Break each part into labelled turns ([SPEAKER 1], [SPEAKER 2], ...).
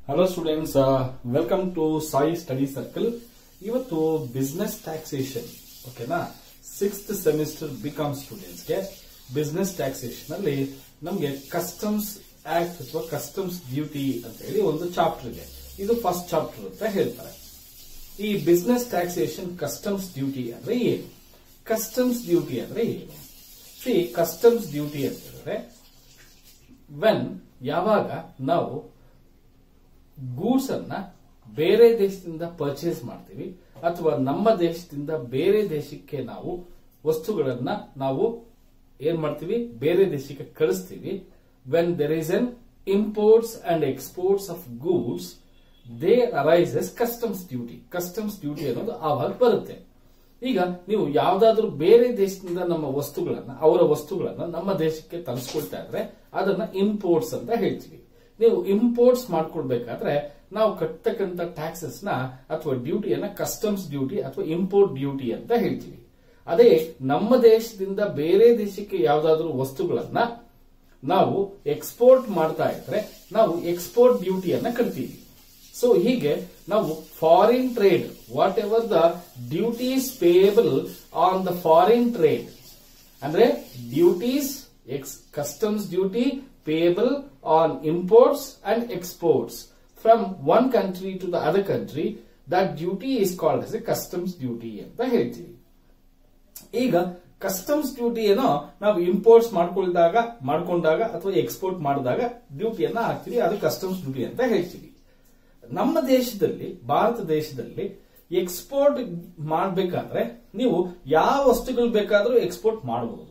[SPEAKER 1] hello students welcome to Sai study circle ಇವತ್ತು business taxation ಓಕೆನಾ sixth semester B Com ಸ್ಟೂಡೆಂಟ್ಸ್ಗೆ business taxation ಅಲ್ಲಿ ನಮಗೆ ಕಸ್ಟಮ್ಸ್ ಆಕ್ಟ್ ಅಥವಾ ಕಸ್ಟಮ್ಸ್ ಡ್ಯೂಟಿ ಅಂತ ಹೇಳಿ ಒಂದು ಚಾಪ್ಟರ್ ಇದೆ ಇದು ಫಸ್ಟ್ ಚಾಪ್ಟರ್ ಅಂತ ಹೇಳ್ತಾರೆ ಈ ಬಿಸ್ನೆಸ್ ಟ್ಯಾಕ್ಸೇಷನ್ ಕಸ್ಟಮ್ಸ್ ಡ್ಯೂಟಿ ಅಂದ್ರೆ ಏನು ಕಸ್ಟಮ್ಸ್ ಡ್ಯೂಟಿ ಅಂದ್ರೆ ಏನು ಸಿ ಕಸ್ಟಮ್ಸ್ ಡ್ಯೂಟಿ ಅಂತ ಹೇಳಿದ್ರೆ ವೆನ್ ಯಾವಾಗ ನಾವು ಗೂಡ್ಸ್ ಅನ್ನ ಬೇರೆ ದೇಶದಿಂದ ಪರ್ಚೇಸ್ ಮಾಡ್ತೀವಿ ಅಥವಾ ನಮ್ಮ ದೇಶದಿಂದ ಬೇರೆ ದೇಶಕ್ಕೆ ನಾವು ವಸ್ತುಗಳನ್ನ ನಾವು ಏನ್ ಮಾಡ್ತೀವಿ ಬೇರೆ ದೇಶಕ್ಕೆ ಕಳಿಸ್ತೀವಿ when there is an imports and exports of goods they arises customs duty customs duty ಅನ್ನೋದು ಆವಾಗ ಬರುತ್ತೆ ಈಗ ನೀವು ಯಾವ್ದಾದ್ರೂ ಬೇರೆ ದೇಶದಿಂದ ನಮ್ಮ ವಸ್ತುಗಳನ್ನ ಅವರ ವಸ್ತುಗಳನ್ನ ನಮ್ಮ ದೇಶಕ್ಕೆ ತರಿಸ್ಕೊಳ್ತಾ ಇದ್ರೆ ಅದನ್ನ ಇಂಪೋರ್ಟ್ಸ್ ಅಂತ ಹೇಳ್ತೀವಿ ನೀವು ಇಂಪೋರ್ಟ್ಸ್ ಮಾಡ್ಕೊಳ್ಬೇಕಾದ್ರೆ ನಾವು ಕಟ್ಟತಕ್ಕಂತ ಟ್ಯಾಕ್ಸಸ್ ನ ಅಥವಾ ಡ್ಯೂಟಿಯನ್ನ ಕಸ್ಟಮ್ಸ್ ಡ್ಯೂಟಿ ಅಥವಾ ಇಂಪೋರ್ಟ್ ಡ್ಯೂಟಿ ಅಂತ ಹೇಳ್ತೀವಿ ಅದೇ ನಮ್ಮ ದೇಶದಿಂದ ಬೇರೆ ದೇಶಕ್ಕೆ ಯಾವ್ದಾದ್ರೂ ವಸ್ತುಗಳನ್ನ ನಾವು ಎಕ್ಸ್ಪೋರ್ಟ್ ಮಾಡ್ತಾ ಇದ್ರೆ ನಾವು ಎಕ್ಸ್ಪೋರ್ಟ್ ಡ್ಯೂಟಿಯನ್ನ ಕಟ್ತೀವಿ ಸೊ ಹೀಗೆ ನಾವು foreign trade whatever the duties payable on the foreign trade ಅಂದ್ರೆ duties ex customs duty payable on imports and exports from one country to the other country that duty is called as a customs duty ಅಂತ ಹೇಳ್ತೀವಿ ಈಗ customs duty ಏನೋ ನಾವು imports ಮಾಡ್ಕೊಳ್ದಾಗ ಮಾಡ್ಕೊಂಡಾಗ ಅಥವಾ export ಮಾಡಿದಾಗ ಡ್ಯೂಟಿಯನ್ನ ಹಾಕ್ತೀವಿ ಅದು ಕಸ್ಟಮ್ಸ್ ಡ್ಯೂಟಿ ಅಂತ ಹೇಳ್ತೀವಿ ನಮ್ಮ ದೇಶದಲ್ಲಿ ಭಾರತ ದೇಶದಲ್ಲಿ ಎಕ್ಸ್ಪೋರ್ಟ್ ಮಾಡಬೇಕಾದ್ರೆ ನೀವು ಯಾವ ವಸ್ತುಗಳು ಬೇಕಾದರೂ ಎಕ್ಸ್ಪೋರ್ಟ್ ಮಾಡಬಹುದು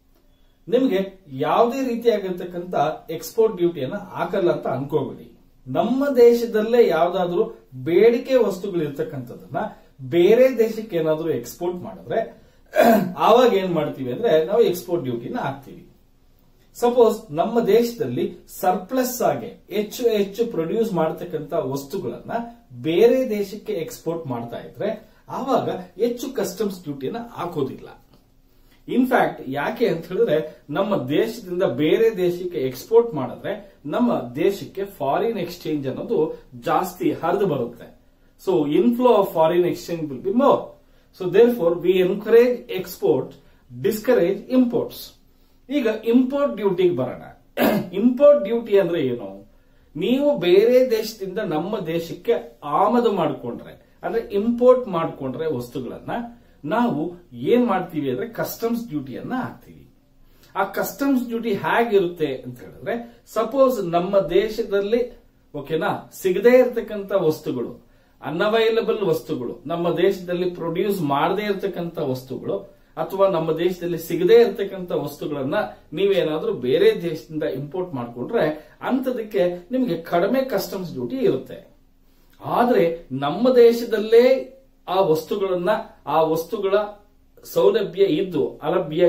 [SPEAKER 1] ನಿಮಗೆ ಯಾವುದೇ ರೀತಿಯಾಗಿರ್ತಕ್ಕಂಥ ಎಕ್ಸ್ಪೋರ್ಟ್ ಡ್ಯೂಟಿಯನ್ನ ಹಾಕಲ್ಲ ಅಂತ ಅನ್ಕೋಬೇಡಿ ನಮ್ಮ ದೇಶದಲ್ಲೇ ಯಾವ್ದಾದ್ರು ಬೇಡಿಕೆ ವಸ್ತುಗಳು ಇರ್ತಕ್ಕಂಥದನ್ನ ಬೇರೆ ದೇಶಕ್ಕೆ ಏನಾದರೂ ಎಕ್ಸ್ಪೋರ್ಟ್ ಮಾಡಿದ್ರೆ ಆವಾಗ ಏನ್ ಮಾಡ್ತೀವಿ ಅಂದ್ರೆ ನಾವು ಎಕ್ಸ್ಪೋರ್ಟ್ ಡ್ಯೂಟಿನ ಹಾಕ್ತೀವಿ ಸಪೋಸ್ ನಮ್ಮ ದೇಶದಲ್ಲಿ ಸರ್ಪ್ಲಸ್ ಆಗಿ ಹೆಚ್ಚು ಹೆಚ್ಚು ಪ್ರೊಡ್ಯೂಸ್ ಮಾಡತಕ್ಕಂತ ವಸ್ತುಗಳನ್ನ ಬೇರೆ ದೇಶಕ್ಕೆ ಎಕ್ಸ್ಪೋರ್ಟ್ ಮಾಡ್ತಾ ಇದ್ರೆ ಆವಾಗ ಹೆಚ್ಚು ಕಸ್ಟಮ್ಸ್ ಡ್ಯೂಟಿನ ಹಾಕೋದಿಲ್ಲ ಇನ್ಫ್ಯಾಕ್ಟ್ ಯಾಕೆ ಅಂತ ಹೇಳಿದ್ರೆ ನಮ್ಮ ದೇಶದಿಂದ ಬೇರೆ ದೇಶಕ್ಕೆ ಎಕ್ಸ್ಪೋರ್ಟ್ ಮಾಡಿದ್ರೆ ನಮ್ಮ ದೇಶಕ್ಕೆ ಫಾರಿನ್ ಎಕ್ಸ್ಚೇಂಜ್ ಅನ್ನೋದು ಜಾಸ್ತಿ ಹರಿದು ಬರುತ್ತೆ so inflow of foreign exchange will be more so therefore we encourage export discourage imports ಈಗ ಇಂಪೋರ್ಟ್ ಡ್ಯೂಟಿಗೆ ಬರೋಣ ಇಂಪೋರ್ಟ್ ಡ್ಯೂಟಿ ಅಂದ್ರೆ ಏನು ನೀವು ಬೇರೆ ದೇಶದಿಂದ ನಮ್ಮ ದೇಶಕ್ಕೆ ಆಮದು ಮಾಡಿಕೊಂಡ್ರೆ ಅಂದ್ರೆ ಇಂಪೋರ್ಟ್ ಮಾಡಿಕೊಂಡ್ರೆ ವಸ್ತುಗಳನ್ನ ನಾವು ಏನ್ ಮಾಡ್ತೀವಿ ಅಂದ್ರೆ ಕಸ್ಟಮ್ಸ್ ಡ್ಯೂಟಿಯನ್ನ ಹಾಕ್ತೀವಿ ಆ ಕಸ್ಟಮ್ಸ್ ಡ್ಯೂಟಿ ಹೇಗಿರುತ್ತೆ ಅಂತ ಹೇಳಿದ್ರೆ ಸಪೋಸ್ ನಮ್ಮ ದೇಶದಲ್ಲಿ ಓಕೆನಾ ಸಿಗದೇ ಇರತಕ್ಕಂತ ವಸ್ತುಗಳು ಅನ್ಅವೈಲಬಲ್ ವಸ್ತುಗಳು ನಮ್ಮ ದೇಶದಲ್ಲಿ ಪ್ರೊಡ್ಯೂಸ್ ಮಾಡದೇ ಇರತಕ್ಕಂತ ವಸ್ತುಗಳು ಅಥವಾ ನಮ್ಮ ದೇಶದಲ್ಲಿ ಸಿಗದೇ ಇರತಕ್ಕಂತ ವಸ್ತುಗಳನ್ನ ನೀವೇನಾದ್ರೂ ಬೇರೆ ದೇಶದಿಂದ ಇಂಪೋರ್ಟ್ ಮಾಡ್ಕೊಂಡ್ರೆ ಅಂತದಕ್ಕೆ ನಿಮಗೆ ಕಡಿಮೆ ಕಸ್ಟಮ್ಸ್ ಡ್ಯೂಟಿ ಇರುತ್ತೆ ಆದ್ರೆ ನಮ್ಮ ದೇಶದಲ್ಲೇ ಆ ವಸ್ತುಗಳನ್ನ ಆ ವಸ್ತುಗಳ ಸೌಲಭ್ಯ ಇದ್ದು ಅಲಭ್ಯ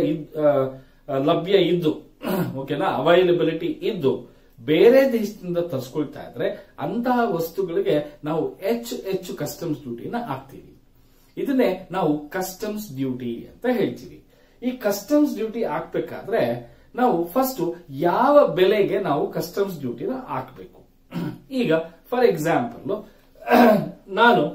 [SPEAKER 1] ಲಭ್ಯ ಇದ್ದು ಓಕೆನಾ ಅವೈಲಬಿಲಿಟಿ ಇದ್ದು ಬೇರೆ ದೇಶದಿಂದ ತರಿಸ್ಕೊಳ್ತಾ ಇದ್ರೆ ಅಂತಹ ವಸ್ತುಗಳಿಗೆ ನಾವು ಹೆಚ್ಚು ಹೆಚ್ಚು ಕಸ್ಟಮ್ಸ್ ಡ್ಯೂಟಿನ ಹಾಕ್ತೀವಿ ಇದನ್ನೇ ನಾವು ಕಸ್ಟಮ್ಸ್ ಡ್ಯೂಟಿ ಅಂತ ಹೇಳ್ತೀವಿ ಈ ಕಸ್ಟಮ್ಸ್ ಡ್ಯೂಟಿ ಹಾಕ್ಬೇಕಾದ್ರೆ ನಾವು ಫಸ್ಟ್ ಯಾವ ಬೆಲೆಗೆ ನಾವು ಕಸ್ಟಮ್ಸ್ ಡ್ಯೂಟಿನ ಹಾಕಬೇಕು ಈಗ ಫಾರ್ ಎಕ್ಸಾಂಪಲ್ ನಾನು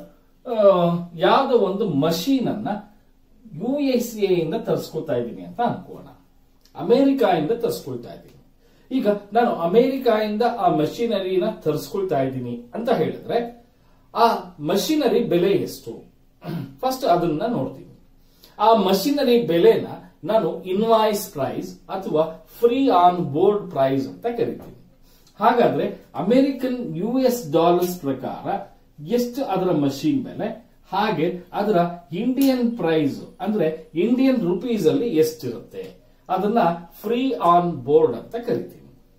[SPEAKER 1] ಯಾವುದೋ ಒಂದು ಮಷೀನ್ ಅನ್ನ ಯು ಎಸ್ ಎ ಇಂದ ತರಿಸ್ಕೊಳ್ತಾ ಇದ್ದೀನಿ ಅಂತ ಅನ್ಕೋಣ ಅಮೆರಿಕಾ ಇಂದ ತರಿಸ್ಕೊಳ್ತಾ ಇದ್ದೀನಿ ಈಗ ನಾನು ಅಮೆರಿಕಾಯಿಂದ ಆ ಮಷೀನರಿನ ತರಿಸ್ಕೊಳ್ತಾ ಇದ್ದೀನಿ ಅಂತ ಹೇಳಿದ್ರೆ ಆ ಮಷೀನರಿ ಬೆಲೆ ಎಷ್ಟು ಫಸ್ಟ್ ಅದನ್ನ ನೋಡ್ತೀನಿ ಆ ಮಷೀನರಿ ಬೆಲೆನ ನಾನು ಇನ್ವಾಯ್ಸ್ ಪ್ರೈಸ್ ಅಥವಾ ಫ್ರೀ ಆನ್ ಬೋರ್ಡ್ ಪ್ರೈಸ್ ಅಂತ ಕರಿತೀನಿ ಹಾಗಾದ್ರೆ ಅಮೆರಿಕನ್ ಯು ಎಸ್ ಡಾಲರ್ಸ್ ಪ್ರಕಾರ ಎಷ್ಟು ಅದರ ಮಷೀನ್ ಬೆಲೆ ಹಾಗೆ ಅದರ ಇಂಡಿಯನ್ ಪ್ರೈಸ್ ಅಂದ್ರೆ ಇಂಡಿಯನ್ ರುಪೀಸ್ ಅಲ್ಲಿ ಎಷ್ಟಿರುತ್ತೆ ಅದನ್ನ ಫ್ರೀ ಆನ್ ಬೋರ್ಡ್ ಅಂತ ಕರಿತೀನಿ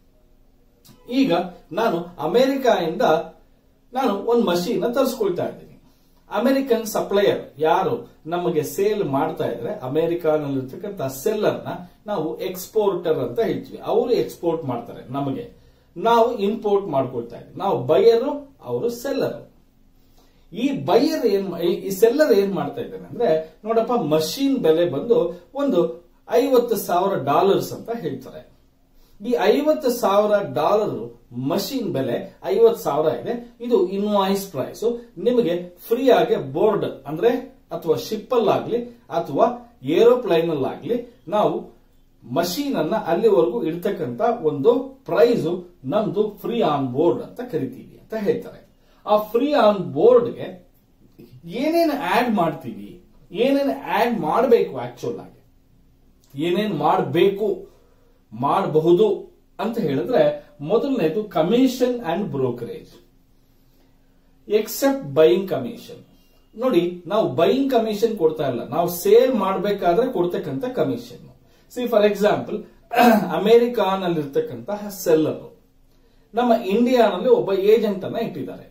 [SPEAKER 1] ಈಗ ನಾನು ಅಮೆರಿಕಾಯಿಂದ ನಾನು ಒಂದು ಮಷೀನ್ ತರಿಸ್ಕೊಳ್ತಾ ಇದ್ದೀನಿ ಅಮೆರಿಕನ್ ಸಪ್ಲೈಯರ್ ಯಾರು ನಮಗೆ ಸೇಲ್ ಮಾಡ್ತಾ ಇದ್ರೆ ಅಮೆರಿಕಾನಲ್ಲಿರ್ತಕ್ಕಂಥ ಸೆಲ್ಲರ್ನ ನಾವು ಎಕ್ಸ್ಪೋರ್ಟರ್ ಅಂತ ಹೇಳ್ತೀವಿ ಅವರು ಎಕ್ಸ್ಪೋರ್ಟ್ ಮಾಡ್ತಾರೆ ನಮಗೆ ನಾವು ಇಂಪೋರ್ಟ್ ಮಾಡ್ಕೊಳ್ತಾ ಇದ್ವಿ ನಾವು ಬೈಯರು ಅವರು ಸೆಲ್ಲರ್ ಈ ಬೈಯರ್ ಏನ್ ಈ ಸೆಲ್ಲರ್ ಏನ್ ಮಾಡ್ತಾ ಇದ್ದಾನೆ ಅಂದ್ರೆ ನೋಡಪ್ಪ ಮಷೀನ್ ಬೆಲೆ ಬಂದು ಒಂದು ಐವತ್ತು ಸಾವಿರ ಡಾಲರ್ಸ್ ಅಂತ ಹೇಳ್ತಾರೆ ಈ ಐವತ್ತು ಸಾವಿರ ಡಾಲರ್ ಮಷೀನ್ ಬೆಲೆ ಐವತ್ತು ಸಾವಿರ ಇದೆ ಇದು ಇನ್ವಾಯ್ಸ್ ಪ್ರೈಸ್ ನಿಮಗೆ ಫ್ರೀ ಆಗಿ ಬೋರ್ಡ್ ಅಂದ್ರೆ ಅಥವಾ ಶಿಪ್ ಅಲ್ಲಾಗ್ಲಿ ಅಥವಾ ಏರೋಪ್ಲೈನ್ ಅಲ್ಲಾಗ್ಲಿ ನಾವು ಮಷೀನ್ ಅನ್ನ ಅಲ್ಲಿವರೆಗೂ ಇಡ್ತಕ್ಕಂತ ಒಂದು ಪ್ರೈಸ್ ನಮ್ದು ಫ್ರೀ ಆನ್ ಬೋರ್ಡ್ ಅಂತ ಕರಿತೀವಿ ಅಂತ ಹೇಳ್ತಾರೆ ಆ ಫ್ರೀ ಆನ್ ಬೋರ್ಡ್ಗೆ ಏನೇನು ಆಡ್ ಮಾಡ್ತೀವಿ ಏನೇನು ಆಡ್ ಮಾಡಬೇಕು ಆಕ್ಚುಲ್ ಆಗಿ ಏನೇನ್ ಮಾಡಬೇಕು ಮಾಡಬಹುದು ಅಂತ ಹೇಳಿದ್ರೆ ಮೊದಲನೇದು commission and brokerage except buying commission ನೋಡಿ ನಾವು ಬೈಯಿಂಗ್ ಕಮಿಷನ್ ಕೊಡ್ತಾ ಇಲ್ಲ ನಾವು ಸೇಲ್ ಮಾಡಬೇಕಾದ್ರೆ ಕೊಡ್ತಕ್ಕಂಥ ಕಮಿಷನ್ ಸಿ ಫಾರ್ ಎಕ್ಸಾಂಪಲ್ ಅಮೆರಿಕಾನಲ್ಲಿರ್ತಕ್ಕಂತಹ ಸೆಲ್ಲರ್ ನಮ್ಮ ಇಂಡಿಯಾನಲ್ಲಿ ಒಬ್ಬ ಏಜೆಂಟ್ ಅನ್ನ ಇಟ್ಟಿದ್ದಾರೆ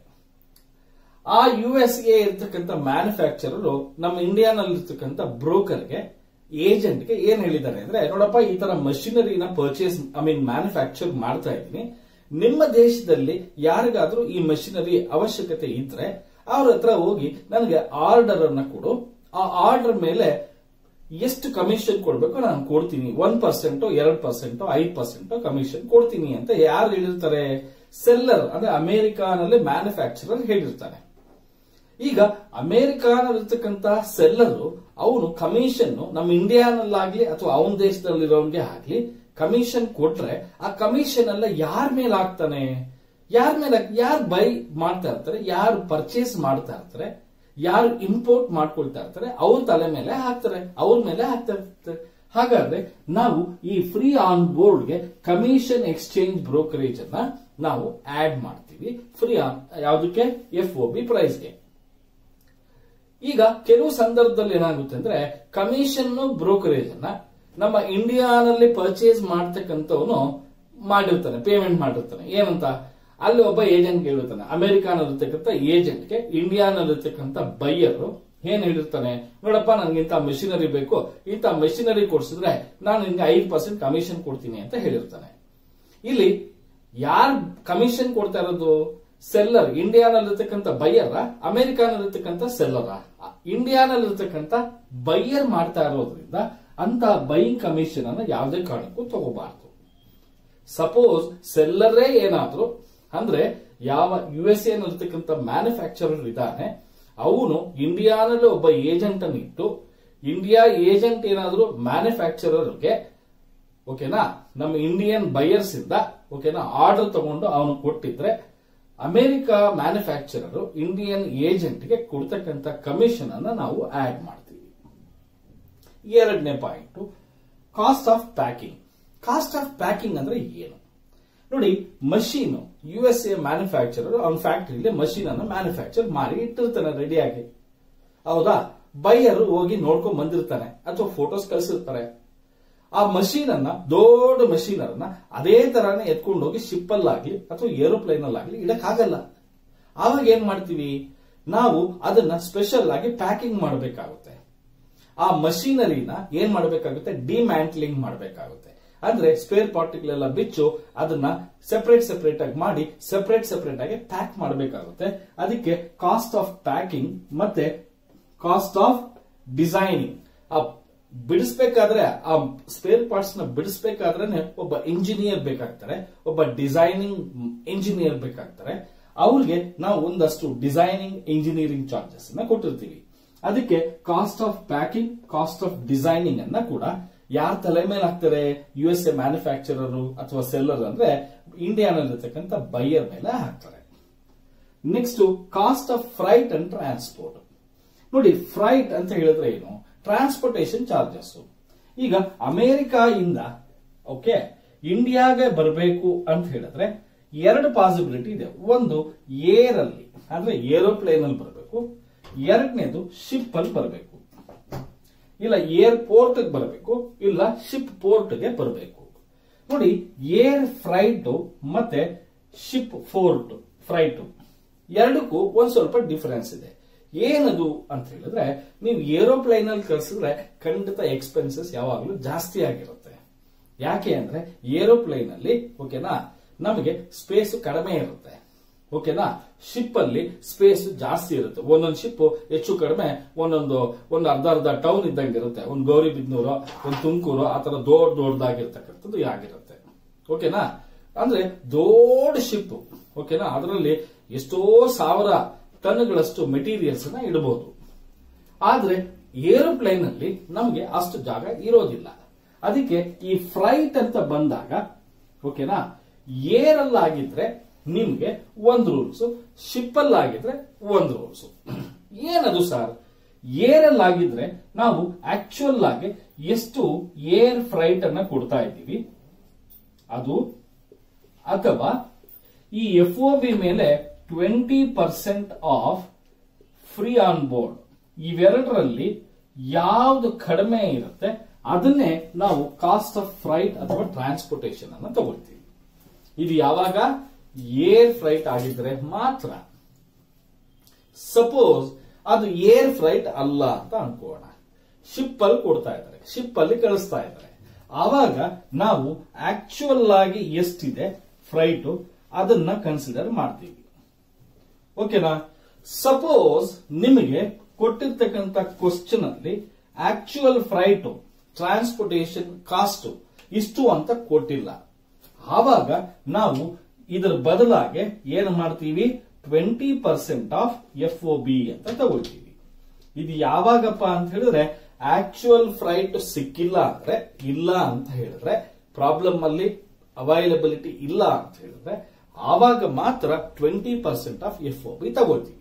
[SPEAKER 1] ಆ ಯು ಎಸ್ ಎ ಇರ್ತಕ್ಕಂಥ ಮ್ಯಾನುಫ್ಯಾಕ್ಚರರ್ ನಮ್ಮ ಇಂಡಿಯಾನಲ್ಲಿರ್ತಕ್ಕಂಥ ಬ್ರೋಕರ್ಗೆ ಏಜೆಂಟ್ಗೆ ಏನ್ ಹೇಳಿದ್ದಾರೆ ಅಂದ್ರೆ ನೋಡಪ್ಪ ಈ ತರ ಮಷಿನರಿನ ಪರ್ಚೇಸ್ ಐ ಮೀನ್ ಮ್ಯಾನುಫ್ಯಾಕ್ಚರ್ ಮಾಡ್ತಾ ಇದ್ದೀನಿ ನಿಮ್ಮ ದೇಶದಲ್ಲಿ ಯಾರಿಗಾದ್ರೂ ಈ ಮಷಿನರಿ ಅವಶ್ಯಕತೆ ಇದ್ರೆ ಅವ್ರ ಹತ್ರ ಹೋಗಿ ನನಗೆ ಆರ್ಡರ್ ಅನ್ನ ಕೊಡು ಆ ಆರ್ಡರ್ ಮೇಲೆ ಎಷ್ಟು ಕಮಿಷನ್ ಕೊಡ್ಬೇಕು ನಾನು ಕೊಡ್ತೀನಿ ಒನ್ ಪರ್ಸೆಂಟ್ ಎರಡ್ ಪರ್ಸೆಂಟ್ ಐದು ಪರ್ಸೆಂಟ್ ಕಮಿಷನ್ ಕೊಡ್ತೀನಿ ಅಂತ ಯಾರು ಹೇಳಿರ್ತಾರೆ ಸೆಲ್ಲರ್ ಅಂದ್ರೆ ಅಮೆರಿಕಾನಲ್ಲಿ ಮ್ಯಾನುಫ್ಯಾಕ್ಚರರ್ ಹೇಳಿರ್ತಾನೆ ಈಗ ಅಮೆರಿಕಾನಲ್ಲಿರ್ತಕ್ಕಂತ ಸೆಲ್ಲರು ಅವನು ಕಮಿಷನ್ ನಮ್ಮ ಇಂಡಿಯಾನಲ್ಲಾಗ್ಲಿ ಅಥವಾ ಅವನ ದೇಶದಲ್ಲಿರೋನ್ಗೆ ಆಗ್ಲಿ ಕಮಿಷನ್ ಕೊಟ್ರೆ ಆ ಕಮಿಷನ್ ಎಲ್ಲ ಯಾರ ಮೇಲೆ ಹಾಕ್ತಾನೆ ಯಾರ ಮೇಲೆ ಯಾರು ಬೈ ಮಾಡ್ತಾ ಇರ್ತಾರೆ ಯಾರು ಪರ್ಚೇಸ್ ಮಾಡ್ತಾ ಇರ್ತಾರೆ ಯಾರು ಇಂಪೋರ್ಟ್ ಮಾಡ್ಕೊಳ್ತಾ ಇರ್ತಾರೆ ಅವ್ರ ತಲೆ ಮೇಲೆ ಹಾಕ್ತಾರೆ ಅವ್ರ ಮೇಲೆ ಹಾಕ್ತಾ ಇರ್ತಾರೆ ಹಾಗಾದ್ರೆ ನಾವು ಈ ಫ್ರೀ ಆನ್ ಬೋರ್ಡ್ಗೆ ಕಮಿಷನ್ ಎಕ್ಸ್ಚೇಂಜ್ ಬ್ರೋಕರೇಜ್ ಅನ್ನ ನಾವು ಆಡ್ ಮಾಡ್ತೀವಿ ಫ್ರೀ ಆನ್ ಯಾವುದಕ್ಕೆ ಎಫ್ ಒ ಬಿ ಪ್ರೈಸ್ಗೆ ಈಗ ಕೆಲವು ಸಂದರ್ಭದಲ್ಲಿ ಏನಾಗುತ್ತೆ ಅಂದ್ರೆ ಕಮಿಷನ್ ಬ್ರೋಕರೇಜ್ ಅನ್ನ ನಮ್ಮ ಇಂಡಿಯಾನಲ್ಲಿ ಪರ್ಚೇಸ್ ಮಾಡ್ತಕ್ಕಂಥವನು ಮಾಡಿರ್ತಾನೆ ಪೇಮೆಂಟ್ ಮಾಡಿರ್ತಾನೆ ಏನಂತ ಅಲ್ಲಿ ಒಬ್ಬ ಏಜೆಂಟ್ ಹೇಳಿರ್ತಾನೆ ಅಮೆರಿಕಾನಲ್ಲಿರ್ತಕ್ಕಂಥ ಏಜೆಂಟ್ಗೆ ಇಂಡಿಯಾನಲ್ಲಿರ್ತಕ್ಕಂಥ ಬೈಯರ್ ಏನ್ ಹೇಳಿರ್ತಾನೆ ನೋಡಪ್ಪ ನನ್ಗೆ ಇಂಥ ಮೆಷಿನರಿ ಬೇಕು ಇಂಥ ಮೆಷಿನರಿ ಕೊಡ್ಸಿದ್ರೆ ನಾನು ನಿನ್ಗೆ ಐದು ಪರ್ಸೆಂಟ್ ಕಮಿಷನ್ ಕೊಡ್ತೀನಿ ಅಂತ ಹೇಳಿರ್ತಾನೆ ಇಲ್ಲಿ ಯಾರು ಕಮಿಷನ್ ಕೊಡ್ತಾ ಇರೋದು ಸೆಲ್ಲರ್ ಇಂಡಿಯಾನಲ್ಲಿರ್ತಕ್ಕಂಥ ಬೈಯರ ಅಮೆರಿಕಾನಲ್ಲಿರ್ತಕ್ಕಂಥ ಸೆಲ್ಲರ ಇಂಡಿಯಾನಲ್ಲಿರ್ತಕ್ಕಂಥ ಬೈಯರ್ ಮಾಡ್ತಾ ಇರೋದ್ರಿಂದ ಅಂತ ಬೈಯಿಂಗ್ ಕಮಿಷನ್ ಅನ್ನ ಯಾವುದೇ ಕಾರಣಕ್ಕೂ ತಗೋಬಾರದು ಸಪೋಸ್ ಸೆಲ್ಲರೇ ಏನಾದ್ರು ಅಂದ್ರೆ ಯಾವ ಯು ಎಸ್ ಎನಲ್ಲಿರ್ತಕ್ಕಂಥ ಮ್ಯಾನುಫ್ಯಾಕ್ಚರರ್ ಇದ್ದಾನೆ ಅವನು ಇಂಡಿಯಾನಲ್ಲಿ ಒಬ್ಬ ಏಜೆಂಟ್ ಅನ್ನು ಇಟ್ಟು ಇಂಡಿಯಾ ಏಜೆಂಟ್ ಏನಾದ್ರು ಮ್ಯಾನುಫ್ಯಾಕ್ಚರರ್ಗೆ ಓಕೆನಾ ನಮ್ಮ ಇಂಡಿಯನ್ ಬೈಯರ್ಸ್ ಇಂದ ಓಕೆನಾ ಆರ್ಡರ್ ತಗೊಂಡು ಅವನು ಕೊಟ್ಟಿದ್ರೆ ಅಮೆರಿಕ ಮ್ಯಾನುಫ್ಯಾಕ್ಚರರ್ ಇಂಡಿಯನ್ ಏಜೆಂಟ್ಗೆ ಕೊಡ್ತಕ್ಕಂಥ ಕಮಿಷನ್ ಅನ್ನ ನಾವು ಆಡ್ ಮಾಡ್ತೀವಿ ಎರಡನೇ point cost of packing cost of packing ಅಂದ್ರೆ ಏನು ನೋಡಿ machine U S A manufacturer ಅವನ ಫ್ಯಾಕ್ಟರಿಲಿ ಮಷೀನ್ ಅನ್ನು ಮ್ಯಾನುಫ್ಯಾಕ್ಚರ್ ಮಾಡಿ ಇಟ್ಟಿರ್ತಾನೆ ರೆಡಿಯಾಗಿ ಹೌದಾ ಬೈಯರ್ ಹೋಗಿ ನೋಡ್ಕೊಂಡ್ ಬಂದಿರ್ತಾನೆ ಅಥವಾ ಫೋಟೋಸ್ ಕಳಿಸಿರ್ತಾರೆ ಆ ಮಷೀನ್ ಅನ್ನ ದೊಡ್ಡ ಮಷೀನ್ ಅನ್ನ ಅದೇ ತರಾನೇ ಎತ್ಕೊಂಡು ಹೋಗಿ ಶಿಪ್ ಅಲ್ಲಾಗ್ಲಿ ಅಥವಾ ಏರೋಪ್ಲೇನ್ ಅಲ್ಲಾಗ್ಲಿ ಇಡಕ್ ಆಗಲ್ಲ ಆವಾಗ ಏನ್ ಮಾಡ್ತೀವಿ ನಾವು ಅದನ್ನ ಸ್ಪೆಷಲ್ ಆಗಿ ಪ್ಯಾಕಿಂಗ್ ಮಾಡಬೇಕಾಗುತ್ತೆ ಆ ಮಷೀನರಿನ ಏನ್ ಮಾಡಬೇಕಾಗುತ್ತೆ ಡಿಮ್ಯಾಂಟ್ಲಿಂಗ್ ಮಾಡಬೇಕಾಗುತ್ತೆ ಅಂದ್ರೆ ಸ್ಪೇರ್ ಪಾರ್ಟಿಗಳೆಲ್ಲ ಬಿಚ್ಚು ಅದನ್ನ ಸೆಪರೇಟ್ ಸೆಪರೇಟ್ ಆಗಿ ಮಾಡಿ ಸೆಪರೇಟ್ ಸೆಪರೇಟ್ ಆಗಿ ಪ್ಯಾಕ್ ಮಾಡಬೇಕಾಗುತ್ತೆ ಅದಕ್ಕೆ ಕಾಸ್ಟ್ ಆಫ್ ಪ್ಯಾಕಿಂಗ್ ಮತ್ತೆ ಕಾಸ್ಟ್ ಆಫ್ ಡಿಸೈನಿಂಗ್ ಆ ಬಿಡಿಸ್ಬೇಕಾದ್ರೆ ಆ ಸ್ಪೇರ್ ಪಾರ್ಟ್ಸ್ ನ ಬಿಡಿಸ್ಬೇಕಾದ್ರೆ ಒಬ್ಬ ಇಂಜಿನಿಯರ್ ಬೇಕಾಗ್ತಾರೆ ಒಬ್ಬ ಡಿಸೈನಿಂಗ್ ಇಂಜಿನಿಯರ್ ಬೇಕಾಗ್ತಾರೆ ಅವ್ರಿಗೆ ನಾವು ಒಂದಷ್ಟು ಡಿಸೈನಿಂಗ್ ಇಂಜಿನಿಯರಿಂಗ್ ಚಾರ್ಜಸ್ ಅನ್ನ ಕೊಟ್ಟಿರ್ತೀವಿ ಅದಕ್ಕೆ cost of packing cost of designing ಅನ್ನ ಕೂಡ ಯಾರ ತಲೆ ಮೇಲೆ ಹಾಕ್ತಾರೆ ಯು ಎಸ್ ಎ ಮ್ಯಾನುಫ್ಯಾಕ್ಚರರ್ ಅಥವಾ ಸೆಲ್ಲರ್ ಅಂದ್ರೆ ಇಂಡಿಯಾನಲ್ಲಿರ್ತಕ್ಕಂಥ ಬೈಯರ್ ಮೇಲೆ ಹಾಕ್ತಾರೆ next cost of freight and transport ನೋಡಿ ಫ್ರೈಟ್ ಅಂತ ಹೇಳಿದ್ರೆ ಏನು ಟ್ರಾನ್ಸ್ಪೋರ್ಟೇಷನ್ ಚಾರ್ಜಸ್ ಈಗ ಅಮೆರಿಕಾ ಇಂದ ಓಕೆ ಇಂಡಿಯಾಗೆ ಬರಬೇಕು ಅಂತ ಹೇಳಿದ್ರೆ ಎರಡು ಪಾಸಿಬಿಲಿಟಿ ಇದೆ ಒಂದು ಏರ್ ಅಲ್ಲಿ ಅಂದ್ರೆ ಏರೋಪ್ಲೇನ್ ಅಲ್ಲಿ ಬರಬೇಕು ಎರಡನೇದು ಶಿಪ್ ಅಲ್ಲಿ ಬರಬೇಕು ಇಲ್ಲ ಏರ್ಪೋರ್ಟ್ ಬರಬೇಕು ಇಲ್ಲ ಶಿಪ್ ಪೋರ್ಟ್ ಗೆ ಬರಬೇಕು ನೋಡಿ ಏರ್ ಫ್ರೈಟ್ ಮತ್ತೆ ಶಿಪ್ ಫೋರ್ಟ್ ಫ್ರೈಟ್ ಎರಡಕ್ಕೂ ಒಂದ್ ಸ್ವಲ್ಪ ಡಿಫರೆನ್ಸ್ ಇದೆ ಏನದು ಅಂತ ಹೇಳಿದ್ರೆ ನೀವು ಏರೋಪ್ಲೈನ್ ಅಲ್ಲಿ ಕಳಿಸಿದ್ರೆ ಖಂಡಿತ ಎಕ್ಸ್ಪೆನ್ಸಸ್ ಯಾವಾಗಲೂ ಜಾಸ್ತಿ ಆಗಿರುತ್ತೆ ಯಾಕೆ ಅಂದ್ರೆ ಏರೋಪ್ಲೈನ್ ಅಲ್ಲಿ ಓಕೆನಾ ನಮಗೆ ಸ್ಪೇಸ್ ಕಡಿಮೆ ಇರುತ್ತೆ ಓಕೆನಾ ಶಿಪ್ ಅಲ್ಲಿ ಸ್ಪೇಸ್ ಜಾಸ್ತಿ ಇರುತ್ತೆ ಒಂದೊಂದು ಶಿಪ್ ಹೆಚ್ಚು ಕಡಿಮೆ ಒಂದೊಂದು ಒಂದು ಅರ್ಧ ಅರ್ಧ ಟೌನ್ ಇದ್ದಂಗೆ ಇರುತ್ತೆ ಒಂದು ಗೌರಿಬಿದ್ನೂರು ಒಂದು ತುಮಕೂರು ಆ ತರ ದೊಡ್ಡ ದೊಡ್ಡದಾಗಿರ್ತಕ್ಕಂಥದ್ದು ಆಗಿರುತ್ತೆ ಓಕೆನಾ ಅಂದ್ರೆ ದೊಡ್ಡ ಶಿಪ್ ಓಕೆನಾ ಅದರಲ್ಲಿ ಎಷ್ಟೋ ಸಾವಿರ ಟನ್ಗಳಷ್ಟು ಮೆಟೀರಿಯಲ್ಸ್ ನ ಇಡಬಹುದು ಆದ್ರೆ ಏರೋಪ್ಲೇನ್ ಅಲ್ಲಿ ನಮಗೆ ಅಷ್ಟು ಜಾಗ ಇರೋದಿಲ್ಲ ಅದಕ್ಕೆ ಈ ಫ್ಲೈಟ್ ಅಂತ ಬಂದಾಗ ಓಕೆನಾ ಏರ್ ಆಗಿದ್ರೆ ನಿಮ್ಗೆ ಒಂದು ರೂಲ್ಸ್ ಶಿಪ್ ಆಗಿದ್ರೆ ಒಂದು ರೂಲ್ಸ್ ಏನದು ಸರ್ ಏರ್ ಆಗಿದ್ರೆ ನಾವು ಆಕ್ಚುಯಲ್ ಆಗಿ ಎಷ್ಟು ಏರ್ ಫ್ರೈಟ್ ಅನ್ನ ಕೊಡ್ತಾ ಇದ್ದೀವಿ ಅದು ಅಥವಾ ಈ ಎಫ್ ಒ ಬಿ ಮೇಲೆ twenty percent of free on board ಇವೆರಡರಲ್ಲಿ ಯಾವ್ದು ಕಡಿಮೆ ಇರುತ್ತೆ ಅದನ್ನೇ ನಾವು ಕಾಸ್ಟ್ ಆಫ್ ಫ್ರೈಟ್ ಅಥವಾ ಟ್ರಾನ್ಸ್ಪೋರ್ಟೇಷನ್ ಅನ್ನ ತಗೊಳ್ತೀವಿ ಇದು ಯಾವಾಗ ಏರ್ ಫ್ರೈಟ್ ಆಗಿದ್ರೆ ಮಾತ್ರ ಸಪೋಸ್ ಅದು ಏರ್ ಫ್ರೈಟ್ ಅಲ್ಲ ಅಂತ ಅನ್ಕೋಣ ಶಿಪ್ ಅಲ್ಲಿ ಕೊಡ್ತಾ ಇದ್ದಾರೆ ಶಿಪ್ ಅಲ್ಲಿ ಕಳಿಸ್ತಾ ಇದ್ದಾರೆ ಆವಾಗ ನಾವು ಆಕ್ಚುಯಲ್ ಆಗಿ ಎಷ್ಟಿದೆ ಫ್ರೈಟ್ ಅದನ್ನ ಕನ್ಸಿಡರ್ ಮಾಡ್ತೀವಿ ಓಕೆನಾ ಸಪೋಸ್ ನಿಮಗೆ ಕೊಟ್ಟಿರ್ತಕ್ಕಂಥ ಕ್ವಶನ್ ಅಲ್ಲಿ ಆಕ್ಚುಯಲ್ ಫ್ರೈಟ್ ಟ್ರಾನ್ಸ್ಪೋರ್ಟೇಷನ್ ಕಾಸ್ಟ್ ಇಷ್ಟು ಅಂತ ಕೊಟ್ಟಿಲ್ಲ ಆವಾಗ ನಾವು ಇದರ ಬದಲಾಗಿ ಏನು ಮಾಡ್ತೀವಿ twenty percent of F O B ಅಂತ ತಗೊಳ್ತೀವಿ ಇದು ಯಾವಾಗಪ್ಪ ಅಂತ ಹೇಳಿದ್ರೆ ಆಕ್ಚುಯಲ್ ಫ್ರೈಟ್ ಸಿಕ್ಕಿಲ್ಲ ಅಂದ್ರೆ ಇಲ್ಲ ಅಂತ ಹೇಳಿದ್ರೆ ಪ್ರಾಬ್ಲಮ್ ಅಲ್ಲಿ ಅವೈಲಬಿಲಿಟಿ ಇಲ್ಲ ಅಂತ ಹೇಳಿದ್ರೆ ಆವಾಗ ಮಾತ್ರ twenty percent of F O B ತಗೊಳ್ತೀವಿ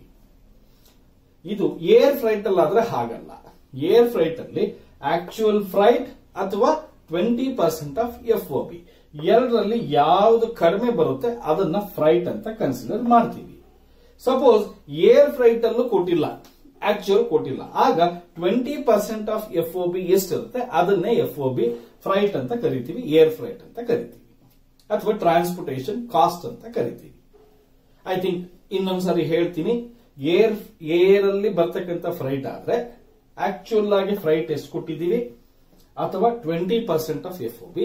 [SPEAKER 1] ಇದು ಏರ್ ಫ್ರೈಟ್ ಅಲ್ಲಾದ್ರೆ ಹಾಗಲ್ಲ ಏರ್ ಫ್ರೈಟ್ ಅಲ್ಲಿ ಆಕ್ಚುಯಲ್ ಫ್ರೈಟ್ ಅಥವಾ twenty percent of F O B ಎರಡರಲ್ಲಿ ಯಾವ್ದು ಕಡಿಮೆ ಬರುತ್ತೆ ಅದನ್ನ ಫ್ರೈಟ್ ಅಂತ ಕನ್ಸಿಡರ್ ಮಾಡ್ತೀವಿ ಸಪೋಸ್ ಏರ್ ಫ್ರೈಟ್ ಅಲ್ಲೂ ಕೊಟ್ಟಿಲ್ಲ ಆಕ್ಚುಯಲ್ ಕೊಟ್ಟಿಲ್ಲ ಆಗ twenty percent of F O B ಎಷ್ಟಿರುತ್ತೆ ಅದನ್ನೇ ಎಫ್ ಒ ಬಿ ಫ್ರೈಟ್ ಅಂತ ಕರಿತೀವಿ ಏರ್ ಫ್ರೈಟ್ ಅಂತ ಕರಿತೀವಿ ಅಥವಾ ಟ್ರಾನ್ಸ್ಪೋರ್ಟೇಷನ್ ಕಾಸ್ಟ್ ಅಂತ ಕರಿತೀವಿ ಐ ಥಿಂಕ್ ಇನ್ನೊಂದ್ಸರಿ ಹೇಳ್ತೀನಿ ಏರ್ ಏರ್ ಅಲ್ಲಿ ಬರ್ತಕ್ಕಂಥ ಫ್ರೈಟ್ ಆದ್ರೆ ಆಕ್ಚುಯಲ್ ಆಗಿ ಫ್ರೈಟ್ ಎಷ್ಟು ಕೊಟ್ಟಿದ್ದೀವಿ ಅಥವಾ twenty percent of F O B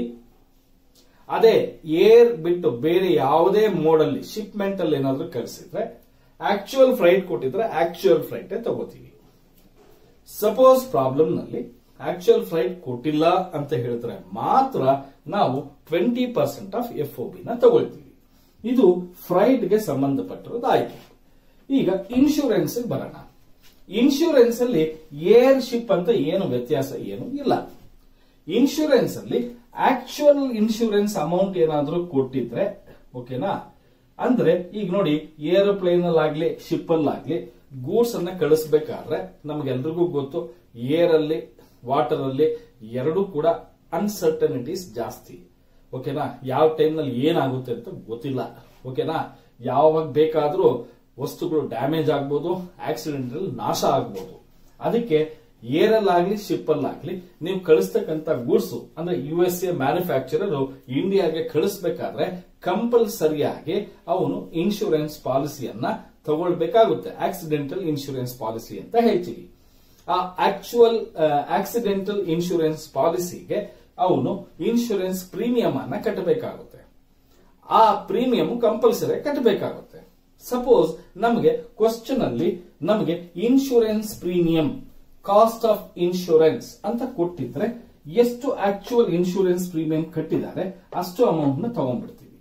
[SPEAKER 1] ಅದೇ ಏರ್ ಬಿಟ್ಟು ಬೇರೆ ಯಾವುದೇ ಮೋಡ್ ಅಲ್ಲಿ ಶಿಪ್ಮೆಂಟ್ ಅಲ್ಲಿ ಏನಾದ್ರೂ ಕಳಿಸಿದ್ರೆ ಆಕ್ಚುಯಲ್ ಫ್ರೈಟ್ ಕೊಟ್ಟಿದ್ರೆ ಆಕ್ಚುಯಲ್ ಫ್ರೈಟ್ ತಗೋತೀವಿ ಸಪೋಸ್ ಪ್ರಾಬ್ಲಮ್ ನಲ್ಲಿ ಆಕ್ಚುಯಲ್ ಫ್ರೈಟ್ ಕೊಟ್ಟಿಲ್ಲ ಅಂತ ಹೇಳಿದ್ರೆ ಮಾತ್ರ ನಾವು twenty percent of F O ನ ತಗೊಳ್ತೀವಿ ಇದು ಫ್ರೈಟ್ ಗೆ ಸಂಬಂಧಪಟ್ಟಿರೋದಾಯ್ತು ಈಗ ಇನ್ಶೂರೆನ್ಸ್ ಬರೋಣ ಇನ್ಶೂರೆನ್ಸ್ ಅಲ್ಲಿ ಏರ್ ಶಿಪ್ ಅಂತ ಏನು ವ್ಯತ್ಯಾಸ ಏನು ಇಲ್ಲ ಇನ್ಶೂರೆನ್ಸ್ ಅಲ್ಲಿ ಆಕ್ಚುಯಲ್ ಇನ್ಶೂರೆನ್ಸ್ ಅಮೌಂಟ್ ಏನಾದ್ರೂ ಕೊಟ್ಟಿದ್ರೆ ಓಕೆನಾ ಅಂದ್ರೆ ಈಗ ನೋಡಿ ಏರೋಪ್ಲೇನ್ ಅಲ್ಲಾಗ್ಲಿ ಶಿಪ್ ಅಲ್ಲಾಗ್ಲಿ ಗೂಡ್ಸ್ ಅನ್ನ ಕಳಿಸ್ಬೇಕಾದ್ರೆ ನಮ್ಗೆಲ್ರಿಗೂ ಗೊತ್ತು ಏರ್ ಅಲ್ಲಿ ವಾಟರ್ ಅಲ್ಲಿ ಎರಡೂ ಕೂಡ ಅನ್ಸರ್ಟನಿಟೀಸ್ ಜಾಸ್ತಿ ಓಕೆನಾ ಯಾವ ಟೈಮ್ ನಲ್ಲಿ ಏನಾಗುತ್ತೆ ಅಂತ ಗೊತ್ತಿಲ್ಲ ಓಕೆನಾ ಯಾವಾಗ ಬೇಕಾದ್ರೂ ವಸ್ತುಗಳು ಡ್ಯಾಮೇಜ್ ಆಗ್ಬೋದು ಆಕ್ಸಿಡೆಂಟ್ ಅಲ್ಲಿ ನಾಶ ಆಗ್ಬೋದು ಅದಕ್ಕೆ ಏರಲ್ಲಾಗ್ಲಿ ಶಿಪ್ ಅಲ್ಲಾಗ್ಲಿ ನೀವು ಕಳಿಸ್ತಕ್ಕಂತ ಗೂಡ್ಸ್ ಅಂದ್ರೆ ಯು ಎಸ್ ಎ ಮ್ಯಾನುಫ್ಯಾಕ್ಚರರ್ ಇಂಡಿಯಾಗೆ ಕಳಿಸ್ಬೇಕಾದ್ರೆ ಕಂಪಲ್ಸರಿಯಾಗಿ ಅವನು ಇನ್ಶೂರೆನ್ಸ್ ಪಾಲಿಸಿಯನ್ನ ತಗೊಳ್ಬೇಕಾಗುತ್ತೆ ಆಕ್ಸಿಡೆಂಟಲ್ ಇನ್ಶೂರೆನ್ಸ್ ಪಾಲಿಸಿ ಅಂತ ಹೇಳ್ತೀವಿ ಆ ಆಕ್ಚುಯಲ್ ಆಕ್ಸಿಡೆಂಟಲ್ ಇನ್ಶೂರೆನ್ಸ್ ಪಾಲಿಸಿಗೆ ಅವನು ಇನ್ಶೂರೆನ್ಸ್ ಪ್ರೀಮಿಯಂ ಅನ್ನ ಕಟ್ಟಬೇಕಾಗುತ್ತೆ ಆ ಪ್ರೀಮಿಯಂ ಕಂಪಲ್ಸರಿ ಕಟ್ಟಬೇಕಾಗುತ್ತೆ ಸಪೋಸ್ ನಮಗೆ ಕ್ವಶನ್ ಅಲ್ಲಿ ನಮಗೆ insurance premium cost of insurance ಅಂತ ಕೊಟ್ಟಿದ್ರೆ ಎಷ್ಟು ಆಕ್ಚುಯಲ್ ಇನ್ಶೂರೆನ್ಸ್ ಪ್ರೀಮಿಯಂ ಕಟ್ಟಿದ್ದಾರೆ ಅಷ್ಟು ಅಮೌಂಟ್ ನ ತಗೊಂಡ್ಬಿಡ್ತೀವಿ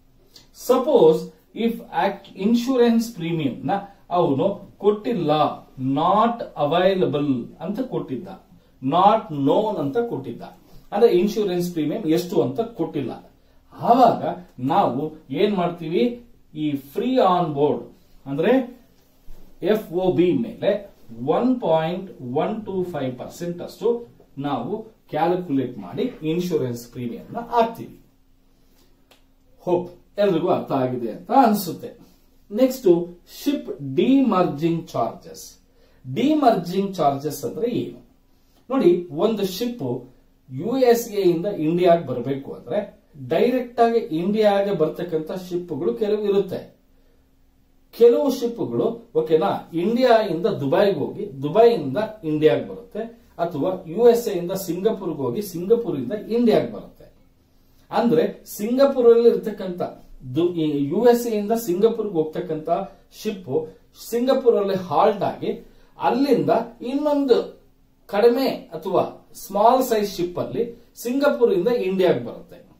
[SPEAKER 1] ಸಪೋಸ್ ಇಫ್ ಇನ್ಶೂರೆನ್ಸ್ ಪ್ರೀಮಿಯಂ ನ ಅವನು ಕೊಟ್ಟಿಲ್ಲ ನಾಟ್ ಅವೈಲಬಲ್ ಅಂತ ಕೊಟ್ಟಿದ್ದ ನಾಟ್ ನೋನ್ ಅಂತ ಕೊಟ್ಟಿದ್ದ ಅಂದ್ರೆ ಇನ್ಶೂರೆನ್ಸ್ ಪ್ರೀಮಿಯಂ ಎಷ್ಟು ಅಂತ ಕೊಟ್ಟಿಲ್ಲ ಆವಾಗ ನಾವು ಏನ್ ಮಾಡ್ತೀವಿ ಈ ಫ್ರೀ ಆನ್ ಬೋರ್ಡ್ ಅಂದ್ರೆ ಎಫ್ ಒ ಬಿ ಮೇಲೆ one point one two five percent ಅಷ್ಟು ನಾವು ಕ್ಯಾಲ್ಕುಲೇಟ್ ಮಾಡಿ ಇನ್ಶೂರೆನ್ಸ್ ಪ್ರೀಮಿಯಂ ನ ಹಾಕ್ತೀವಿ ಹೋಪ್ ಎಲ್ರಿಗೂ ಅರ್ಥ ಆಗಿದೆ ಅಂತ ಅನ್ಸುತ್ತೆ next ship demerging charges demerging charges ಅಂದ್ರೆ ಏನು ನೋಡಿ ಒಂದು ಶಿಪ್ ಯು ಎಸ್ ಎ ಇಂದ ಇಂಡಿಯಾಗೆ ಬರಬೇಕು ಅಂದ್ರೆ ಡೈರೆಕ್ಟ್ ಆಗಿ ಇಂಡಿಯಾಗೆ ಬರ್ತಕ್ಕಂಥ ಶಿಪ್ಗಳು ಕೆಲವು ಇರುತ್ತೆ ಕೆಲವು ಶಿಪ್ಗಳು ಓಕೆನಾ ಇಂಡಿಯಾ ಇಂದ ದುಬೈಗೆ ಹೋಗಿ ದುಬೈಯಿಂದ ಇಂಡಿಯಾಗೆ ಬರುತ್ತೆ ಅಥವಾ ಯು ಎಸ್ ಎ ಇಂದ ಸಿಂಗಪುರ್ಗೆ ಹೋಗಿ ಸಿಂಗಪುರ್ ಇಂದ ಇಂಡಿಯಾಗೆ ಬರುತ್ತೆ ಅಂದ್ರೆ ಸಿಂಗಪುರ್ ಅಲ್ಲಿ ಇರ್ತಕ್ಕಂಥ ಯು ಎಸ್ ಎ ಇಂದ ಸಿಂಗಪುರ್ಗೆ ಹೋಗ್ತಕ್ಕಂಥ ಶಿಪ್ ಸಿಂಗಪುರ್ ಅಲ್ಲಿ ಹಾಲ್ಟ್ ಆಗಿ ಅಲ್ಲಿಂದ ಇನ್ನೊಂದು ಕಡಿಮೆ ಅಥವಾ ಸ್ಮಾಲ್ ಸೈಜ್ ಶಿಪ್ ಅಲ್ಲಿ ಸಿಂಗಪುರ್ ಇಂದ ಇಂಡಿಯಾಗೆ ಬರುತ್ತೆ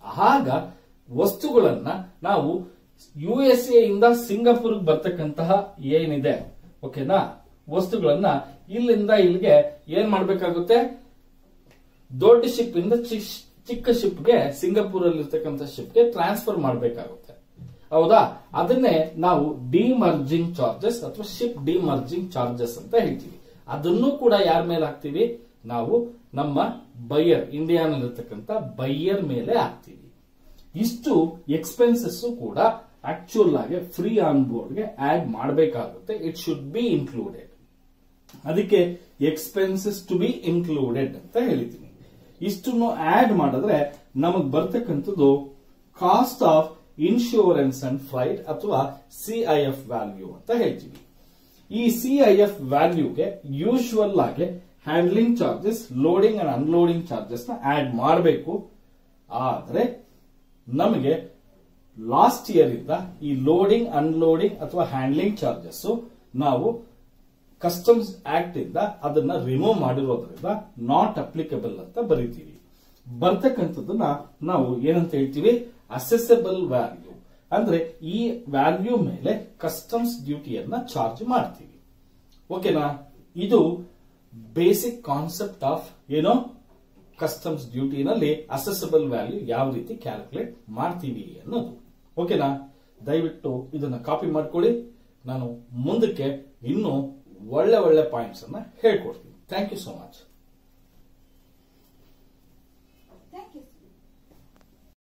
[SPEAKER 1] ಆಗ ವಸ್ತುಗಳನ್ನ ನಾವು ಯು ಎಸ್ ಎ ಇಂದ ಸಿಂಗಾಪುರ್ಗೆ ಬರ್ತಕ್ಕಂತಹ ಏನಿದೆ ಓಕೆನಾ ವಸ್ತುಗಳನ್ನ ಇಲ್ಲಿಂದ ಇಲ್ಲಿಗೆ ಏನ್ ಮಾಡ್ಬೇಕಾಗುತ್ತೆ ದೊಡ್ಡ ಶಿಪ್ ಇಂದ ಚಿಕ್- ಚಿಕ್ಕ ಶಿಪ್ಗೆ ಸಿಂಗಾಪುರ್ ಅಲ್ಲಿ ಇರ್ತಕ್ಕಂಥ ಶಿಪ್ಗೆ ಟ್ರಾನ್ಸ್ಫರ್ ಮಾಡಬೇಕಾಗುತ್ತೆ ಹೌದಾ ಅದನ್ನೇ ನಾವು ಡಿಮರ್ಜಿಂಗ್ ಚಾರ್ಜಸ್ ಅಥವಾ ಶಿಪ್ ಡಿಮರ್ಜಿಂಗ್ ಚಾರ್ಜಸ್ ಅಂತ ಹೇಳ್ತೀವಿ ಅದನ್ನು ಕೂಡ ಯಾರ ಮೇಲೆ ಹಾಕ್ತೀವಿ ನಾವು ನಮ್ಮ ಬೈಯರ್ ಇಂಡಿಯಾನಲ್ಲಿರ್ತಕ್ಕಂಥ ಬೈಯರ್ ಮೇಲೆ ಹಾಕ್ತೀವಿ ಇಷ್ಟು ಎಕ್ಸ್ಪೆನ್ಸಸ್ ಕೂಡ ಆಕ್ಚುಯಲ್ ಆಗಿ ಫ್ರೀ ಆನ್ ಬೋರ್ಡ್ಗೆ ಆಡ್ ಮಾಡಬೇಕಾಗುತ್ತೆ ಇಟ್ ಶುಡ್ ಬಿ ಇನ್ಕ್ಲೂಡೆಡ್ ಅದಕ್ಕೆ ಎಕ್ಸ್ಪೆನ್ಸಸ್ ಟು ಬಿ ಇನ್ಕ್ಲೂಡೆಡ್ ಅಂತ ಹೇಳಿದ್ದೀನಿ ಇಷ್ಟನ್ನು ಆಡ್ ಮಾಡಿದ್ರೆ ನಮಗ್ ಬರ್ತಕ್ಕಂಥದ್ದು cost of insurance and flight ಅಥವಾ ಸಿಐಎಫ್ ವ್ಯಾಲ್ಯೂ ಅಂತ ಹೇಳ್ತೀವಿ ಈ ಸಿಐಎಫ್ ವ್ಯಾಲ್ಯೂಗೆ ಯೂಶುವಲ್ ಆಗಿ handling charges loading and unloading charges ನ ಆಡ್ ಮಾಡಬೇಕು ಆದ್ರೆ ನಮಗೆ ಲಾಸ್ಟ್ ಇಯರ್ ಇಂದ ಈ ಲೋಡಿಂಗ್ ಅನ್ಲೋಡಿಂಗ್ ಅಥವಾ ಹ್ಯಾಂಡ್ಲಿಂಗ್ ಚಾರ್ಜಸ್ ನಾವು ಕಸ್ಟಮ್ಸ್ ಆಕ್ಟ್ ಇಂದ ಅದನ್ನ ರಿಮೂವ್ ಮಾಡಿರೋದ್ರಿಂದ ನಾಟ್ ಅಪ್ಲಿಕಬಲ್ ಅಂತ ಬರೀತೀವಿ ಬರ್ತಕ್ಕಂಥದ್ದನ್ನ ನಾವು ಏನಂತ ಹೇಳ್ತೀವಿ ಅಸೆಸಬಲ್ ವ್ಯಾಲ್ಯೂ ಅಂದ್ರೆ ಈ ವ್ಯಾಲ್ಯೂ ಮೇಲೆ ಕಸ್ಟಮ್ಸ್ ಡ್ಯೂಟಿಯನ್ನ ಚಾರ್ಜ್ ಮಾಡ್ತೀವಿ ಓಕೆನಾ ಇದು ಬೇಸಿಕ್ ಕಾನ್ಸೆಪ್ಟ್ ಆಫ್ ಏನೋ ಕಸ್ಟಮ್ಸ್ ಡ್ಯೂಟಿನಲ್ಲಿ ಅಸೆಸಬಲ್ ವ್ಯಾಲ್ಯೂ ಯಾವ ರೀತಿ ಕ್ಯಾಲ್ಕುಲೇಟ್ ಮಾಡ್ತೀವಿ ಅನ್ನೋದು ಓಕೆನಾ ದಯವಿಟ್ಟು ಇದನ್ನ ಕಾಪಿ ಮಾಡ್ಕೊಳ್ಳಿ ನಾನು ಮುಂದಕ್ಕೆ ಇನ್ನೂ ಒಳ್ಳೆ ಒಳ್ಳೆ ಪಾಯಿಂಟ್ಸ್ ಅನ್ನ ಹೇಳ್ಕೊಡ್ತೀನಿ ಥ್ಯಾಂಕ್ ಯು ಸೋ ಮಚ್